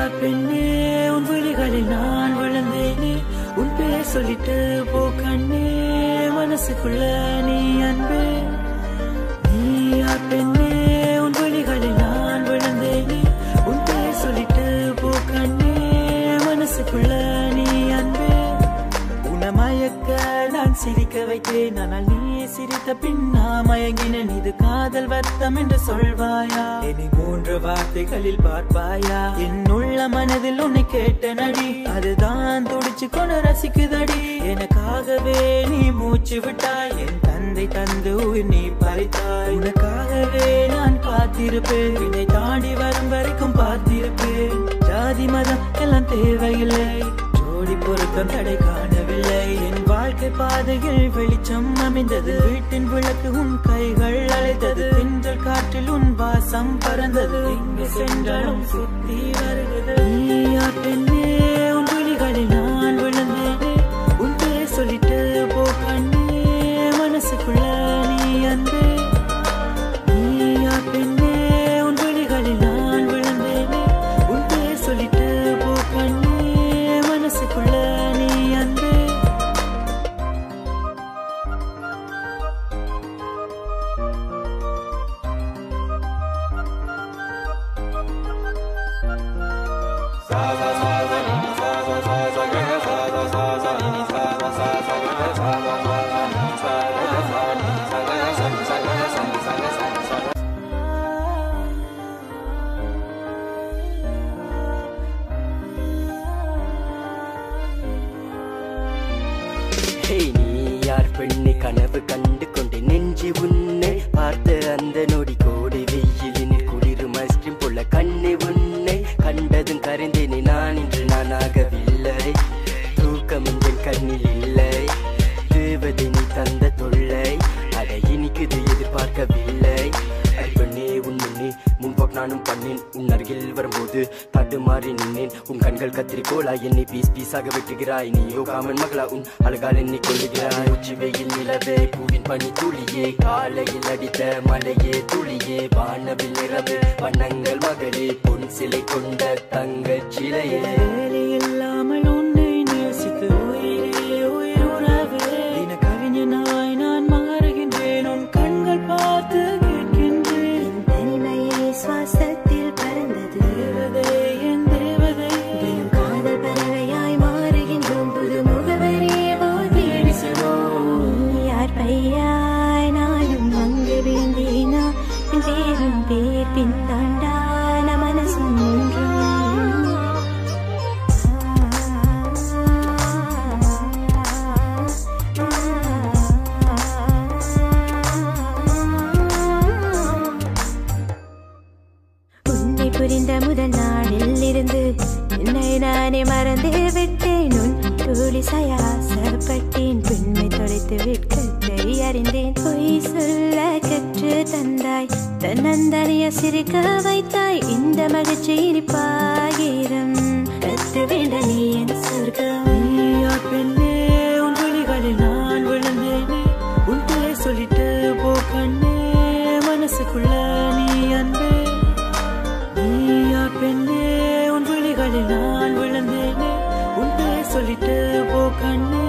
யார் பெண்ணே உன் விழிகளில் நான் விழுந்தேனே உன் பேர் சொல்லிட்டு போ கண்ணே மனசுக்குள்ள நீ அன்பே நீ யார் பெண்ணே உன் விழிகளில் நான் விழுந்தேனே உன் பேர் சொல்லிட்டு போ கண்ணே மனசுக்குள்ள நீ அன்பே உனமயக்க நான் சிரிக்க வைத்தேன் ஆனால் நீயே சிரித்த பின் நான் மயங்கினேன் இது காதல் வர்த்தம் என்று சொல்வாயா இனி மூன்று வார்த்தைகளில் பார்ப்பாயா என் உள்ள மனதில் உன்னை கேட்ட நடி அதுதான் துடிச்சு கொண்டு ரசிக்குதடி எனக்காகவே நீ மூச்சு விட்டாய் என் தந்தை தந்து உயிர் நீ பறித்தாய் உனக்காகவே நான் காத்திருப்பேன் இதை தாண்டி வரும் வரைக்கும் பார்த்திருப்பேன் ஜாதி மதம் எல்லாம் தேவையில்லை ஜோடி பொருத்தம் தடை காணவில்லை என் வாழ்க்கை பாதையில் வெளிச்சம் அமைந்தது வீட்டின் விளக்கு உன் கைகள் அழைத்தது தென்றல் காற்றில் உன் வாசம் பறந்தது எங்கு சென்றாலும் சுத்தி வருகிறது நீயா பெண்ணே உன் விழிகளில் நான் விழுந்தேனே உன் பேர் சொல்லிட்டு போ கண்ணே மனசுக்குள்ள நீ அன்பே நீயா பெண்ணே உன் விழிகளில் நான் விழுந்தேனே உன் பேர் சொல்லிட்டு போ கண்ணே மனசுக்குள்ள நீ அன்பே ஹே நீ யார் பெண்ணை கனவு கண்டு கொண்டு நெஞ்சு உன்னை பார்த்த அந்த நொடி கோடை வெயிலினில் குளிரும் ஐஸ்கிரீம் போல கண்ணை உன்னை கண்டதும் கரைந்தேனே நான் இன்று நானாகவில்லை தூக்கம் இந்த கண்ணில் இல்லை தேவதை நீ தந்த தொல்லை அதை இனிக்குது எதிர்பார்க்கவில்லை அடிப்பண்ணே உன் முன்னே முன்போக் நானும் பண்ணேன் உன் அருகில் வரும்போது தடுமாறி நின்னேன் உன் கண்கள் கத்திரிக்கோளா என்னை பீஸ் பீஸாக வெட்டுகிறாய் நீயோ காமன் மகளா உன் அழகால் என்னை கொள்ளுகிறாய் உச்சி வெயில் நிலவே பூவின் பனி துளியே காலையில் அடித்த மலையே துளியே வானவில் நிறவு வண்ணங்கள் மகளே பொன் சிலை கொண்ட தங்கச் சிலையே வேலை இல்லாமல் உன்னை நேசித்து உயிரே உயிர் உறவே தின கவிஞனாய் நான் மாறுகின்றேன் உன் கண்கள் பார்த்து கேட்கின்றேன் தனிமையே சுவாசத்தில் பறந்தது தேவதை என் தேவதை தினம் காதல் பறவையாய் மாறுகின்றோம் புது முகவரியே போதி நீ யார் பையாய் நானும் அங்கு விழுந்தேனா என் பேரும் பேர் பின்தாண்டா நம் மனசும் ஒன்றும் உன்னை புரிந்த முதல் நாளில் இருந்து என்னை நானே மறந்து விட்டேன் உன் தோழி சயாசப்பட்டேன் பெண்மை தொலைத்து விற்கத்தை அறிந்தேன் பொய் சொல்ல கற்று தந்தாய் தன்னந்தனிய சிரிக்க வைத்தாய் இந்த மகிழ்ச்சி இனிப்பாகிரம் கற்று வேண்ட நீ என் சொர்க்கம் நீயா பெண்ணே உன் விழிகளில் நான் விழுந்தேனே உன் பேர் சொல்லிட்டு போ கண்ணே மனசுக்குள்ள நீ அன்பே நீயா பெண்ணே உன் விழிகளில் நான் விழுந்தேனே உன் பேர் சொல்லிட்டு போ கண்ணே